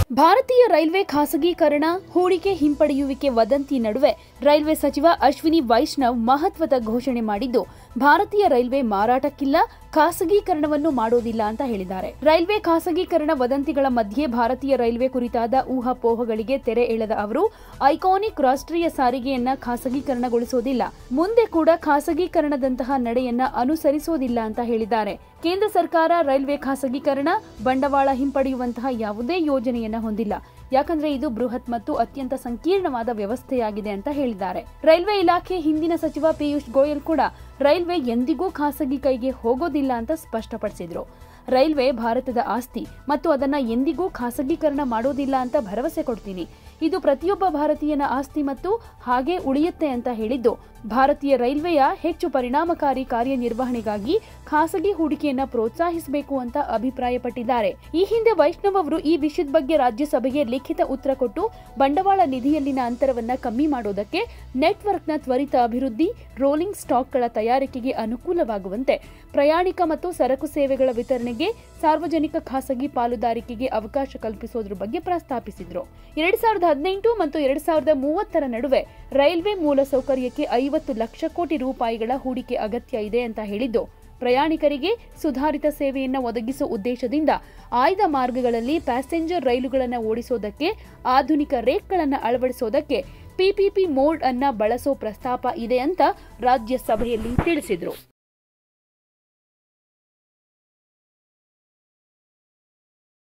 ಭಾರತೀಯ ರೈಲ್ವೆ ಖಾಸಗೀಕರಣ ಹೂಡಿಕೆ ಹಿಂಪಡೆಯುವಿಕೆ ವದಂತಿ ನಡುವೆ ರೈಲ್ವೆ ಸಚಿವ ಅಶ್ವಿನಿ ವೈಷ್ಣವ್ ಮಹತ್ವದ ಘೋಷಣೆ ಮಾಡಿದ್ದು ಭಾರತೀಯ ರೈಲ್ವೆ ಮಾರಾಟಕ್ಕಿಲ್ಲ ಖಾಸಗೀಕರಣವನ್ನು ಮಾಡೋದಿಲ್ಲ ಅಂತ ಹೇಳಿದ್ದಾರೆ ರೈಲ್ವೆ ಖಾಸಗೀಕರಣ ವದಂತಿಗಳ ಮಧ್ಯೆ ಭಾರತೀಯ ರೈಲ್ವೆ ಕುರಿತಾದ ಊಹಾಪೋಹಗಳಿಗೆ ತೆರೆ ಎಳೆದ ಅವರು ಐಕಾನಿಕ್ ರಾಷ್ಟ್ರೀಯ ಸಾರಿಗೆಯನ್ನ ಖಾಸಗೀಕರಣಗೊಳಿಸೋದಿಲ್ಲ ಮುಂದೆ ಕೂಡ ಖಾಸಗೀಕರಣದಂತಹ ನಡೆಯನ್ನ ಅನುಸರಿಸೋದಿಲ್ಲ ಅಂತ ಹೇಳಿದ್ದಾರೆ ಕೇಂದ್ರ ಸರ್ಕಾರ ರೈಲ್ವೆ ಖಾಸಗೀಕರಣ ಬಂಡವಾಳ ಹಿಂಪಡೆಯುವಂತಹ ಯಾವುದೇ ಯೋಜನೆಯನ್ನ ಹೊಂದಿಲ್ಲ ಯಾಕಂದ್ರೆ ಇದು ಬೃಹತ್ ಮತ್ತು ಅತ್ಯಂತ ಸಂಕೀರ್ಣವಾದ ವ್ಯವಸ್ಥೆಯಾಗಿದೆ ಅಂತ ಹೇಳಿದ್ದಾರೆ ರೈಲ್ವೆ ಇಲಾಖೆ ಹಿಂದಿನ ಸಚಿವ ಪಿಯೂಷ್ ಗೋಯಲ್ ಕೂಡ ರೈಲ್ವೆ ಎಂದಿಗೂ ಖಾಸಗಿ ಕೈಗೆ ಹೋಗೋದಿಲ್ಲ ಅಂತ ಸ್ಪಷ್ಟಪಡಿಸಿದ್ರು ರೈಲ್ವೆ ಭಾರತದ ಆಸ್ತಿ ಮತ್ತು ಅದನ್ನ ಎಂದಿಗೂ ಖಾಸಗೀಕರಣ ಮಾಡೋದಿಲ್ಲ ಅಂತ ಭರವಸೆ ಕೊಡ್ತೀನಿ ಇದು ಪ್ರತಿಯೊಬ್ಬ ಭಾರತೀಯನ ಆಸ್ತಿ ಮತ್ತು ಹಾಗೆ ಉಳಿಯುತ್ತೆ ಅಂತ ಹೇಳಿದ್ದು ಭಾರತೀಯ ರೈಲ್ವೆಯ ಹೆಚ್ಚು ಪರಿಣಾಮಕಾರಿ ಕಾರ್ಯನಿರ್ವಹಣೆಗಾಗಿ ಖಾಸಗಿ ಹೂಡಿಕೆಯನ್ನ ಪ್ರೋತ್ಸಾಹಿಸಬೇಕು ಅಂತ ಅಭಿಪ್ರಾಯಪಟ್ಟಿದ್ದಾರೆ ಈ ಹಿಂದೆ ವೈಷ್ಣವ್ ಅವರು ಈ ವಿಷಯದ ಬಗ್ಗೆ ರಾಜ್ಯಸಭೆಗೆ ಲಿಖಿತ ಉತ್ತರ ಕೊಟ್ಟು ಬಂಡವಾಳ ನಿಧಿಯಲ್ಲಿನ ಅಂತರವನ್ನ ಕಮ್ಮಿ ಮಾಡೋದಕ್ಕೆ ನೆಟ್ವರ್ಕ್ನ ತ್ವರಿತ ಅಭಿವೃದ್ಧಿ ರೋಲಿಂಗ್ ಸ್ಟಾಕ್ಗಳ ತಯಾರಿಕೆಗೆ ಅನುಕೂಲವಾಗುವಂತೆ ಪ್ರಯಾಣಿಕ ಮತ್ತು ಸರಕು ಸೇವೆಗಳ ವಿತರಣೆಗೆ ಸಾರ್ವಜನಿಕ ಖಾಸಗಿ ಪಾಲುದಾರಿಕೆಗೆ ಅವಕಾಶ ಕಲ್ಪಿಸೋದ್ರ ಬಗ್ಗೆ ಪ್ರಸ್ತಾಪಿಸಿದ್ರು ಎರಡ್ ಸಾವಿರದ ಹದಿನೆಂಟು ಮತ್ತು ಎರಡ್ ಸಾವಿರದ ಮೂವತ್ತರ ನಡುವೆ ರೈಲ್ವೆ ಮೂಲಸೌಕರ್ಯಕ್ಕೆ ಐವತ್ತು ಲಕ್ಷ ಕೋಟಿ ರೂಪಾಯಿಗಳ ಹೂಡಿಕೆ ಅಗತ್ಯ ಇದೆ ಅಂತ ಹೇಳಿದ್ದು ಪ್ರಯಾಣಿಕರಿಗೆ ಸುಧಾರಿತ ಸೇವೆಯನ್ನ ಒದಗಿಸುವ ಉದ್ದೇಶದಿಂದ ಆಯ್ದ ಮಾರ್ಗಗಳಲ್ಲಿ ಪ್ಯಾಸೆಂಜರ್ ರೈಲುಗಳನ್ನು ಓಡಿಸೋದಕ್ಕೆ ಆಧುನಿಕ ರೇಕ್ಗಳನ್ನು ಅಳವಡಿಸೋದಕ್ಕೆ ಪಿಪಿಪಿ ಮೋಡ್ ಅನ್ನ ಬಳಸೋ ಪ್ರಸ್ತಾಪ ಇದೆ ಅಂತ ರಾಜ್ಯಸಭೆಯಲ್ಲಿ ತಿಳಿಸಿದ್ರು